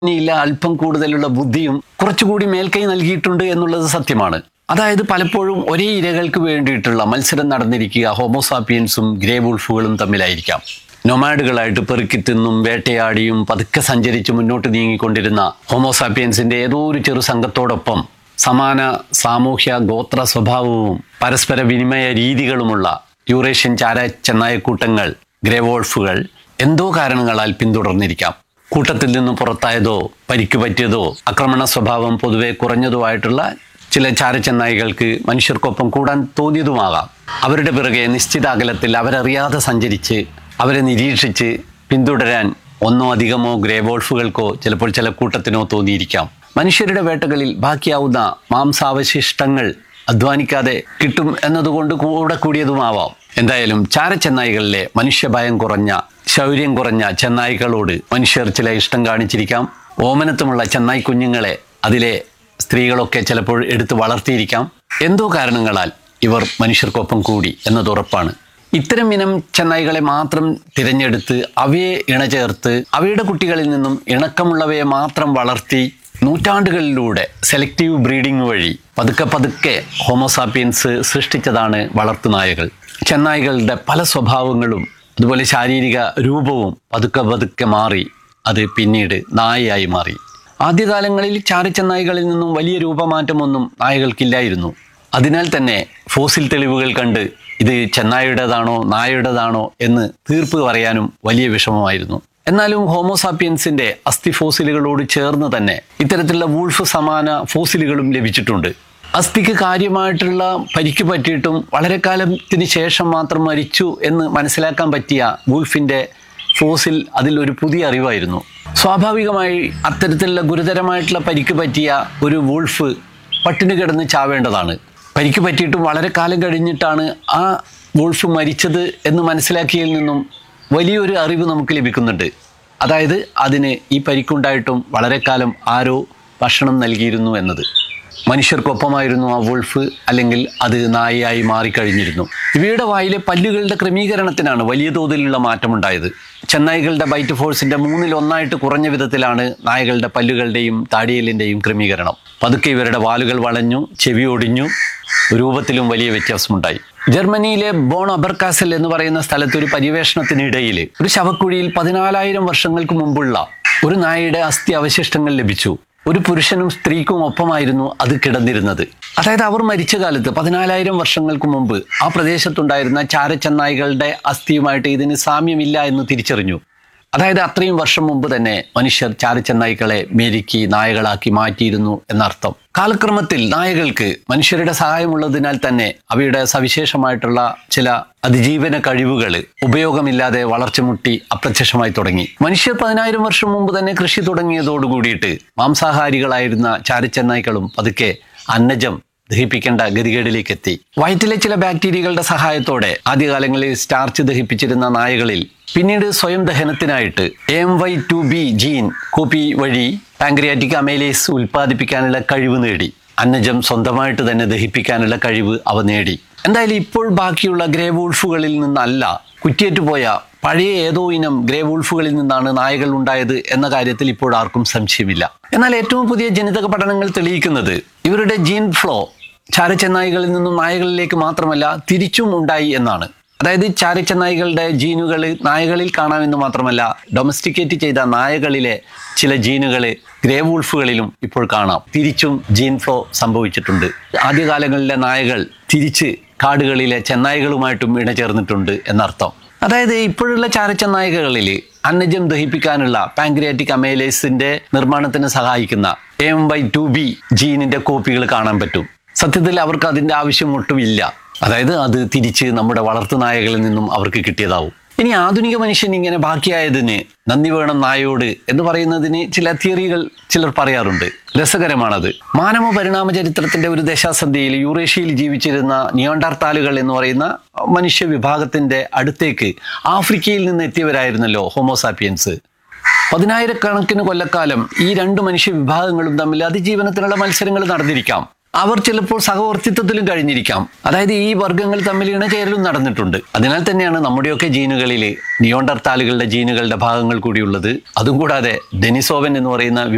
ഇല്ല അല്പം കൂടുതലുള്ള ബുദ്ധിയും കുറച്ചുകൂടി മേൽക്കൈ നൽകിയിട്ടുണ്ട് എന്നുള്ളത് സത്യമാണ് അതായത് പലപ്പോഴും ഒരേ ഇരകൾക്ക് വേണ്ടിയിട്ടുള്ള മത്സരം നടന്നിരിക്കുക ഹോമോസാപ്പിയൻസും ഗ്രേ വുൾഫുകളും തമ്മിലായിരിക്കാം നൊമാഡുകളായിട്ട് പെറുക്കി തിന്നും വേട്ടയാടിയും പതുക്കെ സഞ്ചരിച്ച് മുന്നോട്ട് നീങ്ങിക്കൊണ്ടിരുന്ന ഹോമോസാപ്പിയൻസിന്റെ ഏതോ ഒരു ചെറു സംഘത്തോടൊപ്പം സമാന സാമൂഹ്യ ഗോത്ര സ്വഭാവവും പരസ്പര വിനിമയ രീതികളുമുള്ള യൂറേഷ്യൻ ചാര ചെന്നായക്കൂട്ടങ്ങൾ ഗ്രേവോൾഫുകൾ എന്തോ കാരണങ്ങളാൽ പിന്തുടർന്നിരിക്കാം കൂട്ടത്തിൽ നിന്ന് പുറത്തായതോ പരിക്ക് പറ്റിയതോ ആക്രമണ സ്വഭാവം പൊതുവെ കുറഞ്ഞതോ ആയിട്ടുള്ള ചില ചാരച്ചെന്നായികൾക്ക് മനുഷ്യർക്കൊപ്പം കൂടാൻ തോന്നിയതുമാകാം അവരുടെ പിറകെ നിശ്ചിത അകലത്തിൽ അവരറിയാതെ സഞ്ചരിച്ച് അവരെ നിരീക്ഷിച്ച് പിന്തുടരാൻ ഒന്നോ അധികമോ ഗ്രേവോൾഫുകൾക്കോ ചിലപ്പോൾ ചില കൂട്ടത്തിനോ തോന്നിയിരിക്കാം മനുഷ്യരുടെ വേട്ടകളിൽ ബാക്കിയാവുന്ന മാംസാവശിഷ്ടങ്ങൾ അധ്വാനിക്കാതെ കിട്ടും എന്നതുകൊണ്ട് കൂടെ കൂടിയതുമാവാം എന്തായാലും ചാരച്ചെന്നായികളിലെ മനുഷ്യഭയം കുറഞ്ഞ ശൗര്യം കുറഞ്ഞ ചെന്നായികളോട് മനുഷ്യർ ചില ഇഷ്ടം കാണിച്ചിരിക്കാം ഓമനത്വമുള്ള ചെന്നായി കുഞ്ഞുങ്ങളെ അതിലെ സ്ത്രീകളൊക്കെ ചിലപ്പോൾ എടുത്ത് വളർത്തിയിരിക്കാം എന്തോ കാരണങ്ങളാൽ ഇവർ മനുഷ്യർക്കൊപ്പം കൂടി എന്നത് ഉറപ്പാണ് ഇത്തരം ഇനം ചെന്നായികളെ മാത്രം തിരഞ്ഞെടുത്ത് അവയെ ഇണചേർത്ത് അവയുടെ കുട്ടികളിൽ നിന്നും ഇണക്കമുള്ളവയെ മാത്രം വളർത്തി നൂറ്റാണ്ടുകളിലൂടെ സെലക്റ്റീവ് ബ്രീഡിംഗ് വഴി പതുക്കെ പതുക്കെ ഹോമോസാപ്പിയൻസ് സൃഷ്ടിച്ചതാണ് വളർത്തുനായകൾ ചെന്നായികളുടെ പല സ്വഭാവങ്ങളും അതുപോലെ ശാരീരിക രൂപവും പതുക്കെ പതുക്കെ മാറി അത് പിന്നീട് നായയായി മാറി ആദ്യകാലങ്ങളിൽ ചാരച്ചെന്നായികളിൽ നിന്നും വലിയ രൂപമാറ്റമൊന്നും നായകൾക്കില്ലായിരുന്നു അതിനാൽ തന്നെ ഫോസിൽ തെളിവുകൾ കണ്ട് ഇത് ചെന്നായുടേതാണോ നായയുടേതാണോ എന്ന് തീർപ്പ് പറയാനും വലിയ വിഷമമായിരുന്നു എന്നാലും ഹോമോസാപ്പിയൻസിന്റെ അസ്ഥി ഫോസിലുകളോട് ചേർന്ന് തന്നെ ഇത്തരത്തിലുള്ള വൂൾഫ് സമാന ഫോസിലുകളും ലഭിച്ചിട്ടുണ്ട് അസ്ഥിക്ക് കാര്യമായിട്ടുള്ള പരിക്ക് പറ്റിയിട്ടും വളരെ കാലത്തിന് ശേഷം മാത്രം മരിച്ചു എന്ന് മനസ്സിലാക്കാൻ പറ്റിയ വൂൾഫിന്റെ ഫോസിൽ അതിൽ ഒരു പുതിയ അറിവായിരുന്നു സ്വാഭാവികമായി അത്തരത്തിലുള്ള ഗുരുതരമായിട്ടുള്ള പരിക്ക് പറ്റിയ ഒരു വൂൾഫ് പട്ടിണി കിടന്ന് ചാവേണ്ടതാണ് പരിക്ക് പറ്റിയിട്ടും വളരെ കാലം കഴിഞ്ഞിട്ടാണ് ആ വൂൾഫ് മരിച്ചത് എന്ന് മനസ്സിലാക്കിയതിൽ നിന്നും വലിയൊരു അറിവ് നമുക്ക് ലഭിക്കുന്നുണ്ട് അതായത് അതിന് ഈ പരിക്കുണ്ടായിട്ടും വളരെ കാലം ആരോ ഭക്ഷണം നൽകിയിരുന്നു എന്നത് മനുഷ്യർക്കൊപ്പമായിരുന്നു ആ വുൾഫ് അല്ലെങ്കിൽ അത് നായയായി മാറിക്കഴിഞ്ഞിരുന്നു ഇവയുടെ വായിലെ പല്ലുകളുടെ ക്രമീകരണത്തിനാണ് വലിയ തോതിലുള്ള മാറ്റമുണ്ടായത് ചെന്നായികളുടെ ബൈറ്റ് ഫോഴ്സിന്റെ മൂന്നിൽ ഒന്നായിട്ട് കുറഞ്ഞ വിധത്തിലാണ് നായകളുടെ പല്ലുകളുടെയും താടിയലിന്റെയും ക്രമീകരണം പതുക്കെ ഇവരുടെ വാലുകൾ വളഞ്ഞു ചെവി ഒടിഞ്ഞു രൂപത്തിലും വലിയ വ്യത്യാസമുണ്ടായി ജർമ്മനിയിലെ ബോൺ അബർകാസൽ എന്ന് പറയുന്ന സ്ഥലത്ത് ഒരു പര്യവേഷണത്തിനിടയിൽ ഒരു ശവക്കുഴിയിൽ പതിനാലായിരം വർഷങ്ങൾക്ക് മുമ്പുള്ള ഒരു നായയുടെ അസ്ഥി അവശിഷ്ടങ്ങൾ ലഭിച്ചു ഒരു പുരുഷനും സ്ത്രീക്കും ഒപ്പമായിരുന്നു അത് കിടന്നിരുന്നത് അതായത് അവർ മരിച്ച കാലത്ത് പതിനാലായിരം വർഷങ്ങൾക്ക് മുമ്പ് ആ പ്രദേശത്തുണ്ടായിരുന്ന ചാരച്ചെന്നായികളുടെ അസ്ഥിയുമായിട്ട് ഇതിന് സാമ്യമില്ല എന്ന് തിരിച്ചറിഞ്ഞു അതായത് അത്രയും വർഷം മുമ്പ് തന്നെ മനുഷ്യർ ചാരച്ചെന്നായ്ക്കളെ മെരുക്കി നായകളാക്കി മാറ്റിയിരുന്നു എന്നർത്ഥം കാലക്രമത്തിൽ നായകൾക്ക് മനുഷ്യരുടെ സഹായമുള്ളതിനാൽ തന്നെ അവയുടെ സവിശേഷമായിട്ടുള്ള ചില അതിജീവന കഴിവുകൾ ഉപയോഗമില്ലാതെ വളർച്ചമുട്ടി അപ്രത്യക്ഷമായി തുടങ്ങി മനുഷ്യർ പതിനായിരം വർഷം മുമ്പ് തന്നെ കൃഷി തുടങ്ങിയതോടുകൂടിയിട്ട് മാംസാഹാരികളായിരുന്ന ചാരച്ചെന്നായ്ക്കളും പതുക്കെ അന്നജം ദഹിപ്പിക്കേണ്ട ഗതികേടിലേക്ക് എത്തി വയറ്റിലെ ചില ബാക്ടീരിയകളുടെ സഹായത്തോടെ ആദ്യകാലങ്ങളിൽ സ്റ്റാർച്ച് ദഹിപ്പിച്ചിരുന്ന നായകളിൽ പിന്നീട് സ്വയം ദഹനത്തിനായിട്ട് M Y two B gene copy വഴി പാങ്ക്രിയാറ്റിക് അമേലേസ് ഉൽപ്പാദിപ്പിക്കാനുള്ള കഴിവ് നേടി അന്നജം സ്വന്തമായിട്ട് തന്നെ ദഹിപ്പിക്കാനുള്ള കഴിവ് അവ നേടി എന്തായാലും ഇപ്പോൾ ബാക്കിയുള്ള ഗ്രേ വൂൾഫുകളിൽ നിന്നല്ല കുറ്റിയേറ്റുപോയ പഴയ ഏതോ ഇനം ഗ്രേ വൂൾഫുകളിൽ നിന്നാണ് നായകൾ ഉണ്ടായത് എന്ന കാര്യത്തിൽ ഇപ്പോൾ ആർക്കും സംശയമില്ല എന്നാൽ ഏറ്റവും പുതിയ ജനിതക പഠനങ്ങൾ തെളിയിക്കുന്നത് ഇവരുടെ ജീൻ ഫ്ലോ ചാരച്ചെന്നായികളിൽ നിന്നും നായകളിലേക്ക് മാത്രമല്ല തിരിച്ചും ഉണ്ടായി എന്നാണ് അതായത് ചാരച്ചെന്നായികളുടെ ജീനുകൾ നായകളിൽ കാണാമെന്ന് മാത്രമല്ല ഡൊമസ്റ്റിക്കേറ്റ് ചെയ്ത നായകളിലെ ചില ജീനുകൾ ഗ്രേ വൂൾഫുകളിലും ഇപ്പോൾ കാണാം തിരിച്ചും ജീൻ ഫ്ലോ സംഭവിച്ചിട്ടുണ്ട് ആദ്യകാലങ്ങളിലെ നായകൾ തിരിച്ച് കാടുകളിലെ ചെന്നായികളുമായിട്ടും ഇണചേർന്നിട്ടുണ്ട് എന്നർത്ഥം അതായത് ഇപ്പോഴുള്ള ചാരച്ചെന്നായികളിൽ അന്നജം ദഹിപ്പിക്കാനുള്ള പാങ്ക്രിയാറ്റിക് അമേലേസിന്റെ നിർമ്മാണത്തിന് സഹായിക്കുന്ന എം വൈ ടു ബി ജീനിന്റെ കോപ്പികൾ കാണാൻ പറ്റും സത്യത്തിൽ അവർക്ക് അതിന്റെ ആവശ്യം ഒട്ടുമില്ല അതായത് അത് തിരിച്ച് നമ്മുടെ വളർത്തുനായകളിൽ നിന്നും അവർക്ക് കിട്ടിയതാവും ഇനി ആധുനിക മനുഷ്യൻ ഇങ്ങനെ ബാക്കിയായതിന് നന്ദി വേണം നായോട് എന്ന് പറയുന്നതിന് ചില തിയറികൾ ചിലർ പറയാറുണ്ട് രസകരമാണത് മാനവ പരിണാമ ചരിത്രത്തിന്റെ ഒരു ദശാസന്ധിയിൽ യൂറേഷ്യയിൽ ജീവിച്ചിരുന്ന നിയോണ്ടാർത്താലുകൾ എന്ന് പറയുന്ന മനുഷ്യ വിഭാഗത്തിന്റെ അടുത്തേക്ക് ആഫ്രിക്കയിൽ നിന്ന് എത്തിയവരായിരുന്നല്ലോ ഹോമോസാപ്പിയൻസ് പതിനായിരക്കണക്കിന് കൊല്ലക്കാലം ഈ രണ്ട് മനുഷ്യ വിഭാഗങ്ങളും തമ്മിൽ അതിജീവനത്തിനുള്ള മത്സരങ്ങൾ നടന്നിരിക്കാം അവർ ചിലപ്പോൾ സഹവർത്തിത്വത്തിലും കഴിഞ്ഞിരിക്കാം അതായത് ഈ വർഗ്ഗങ്ങൾ തമ്മിൽ ഇണചേരലും നടന്നിട്ടുണ്ട് അതിനാൽ തന്നെയാണ് നമ്മുടെയൊക്കെ ജീനുകളിൽ നിയോണ്ടർത്താലുകളുടെ ജീനുകളുടെ ഭാഗങ്ങൾ കൂടിയുള്ളത് അതും കൂടാതെ ഡെനിസോവൻ എന്ന് പറയുന്ന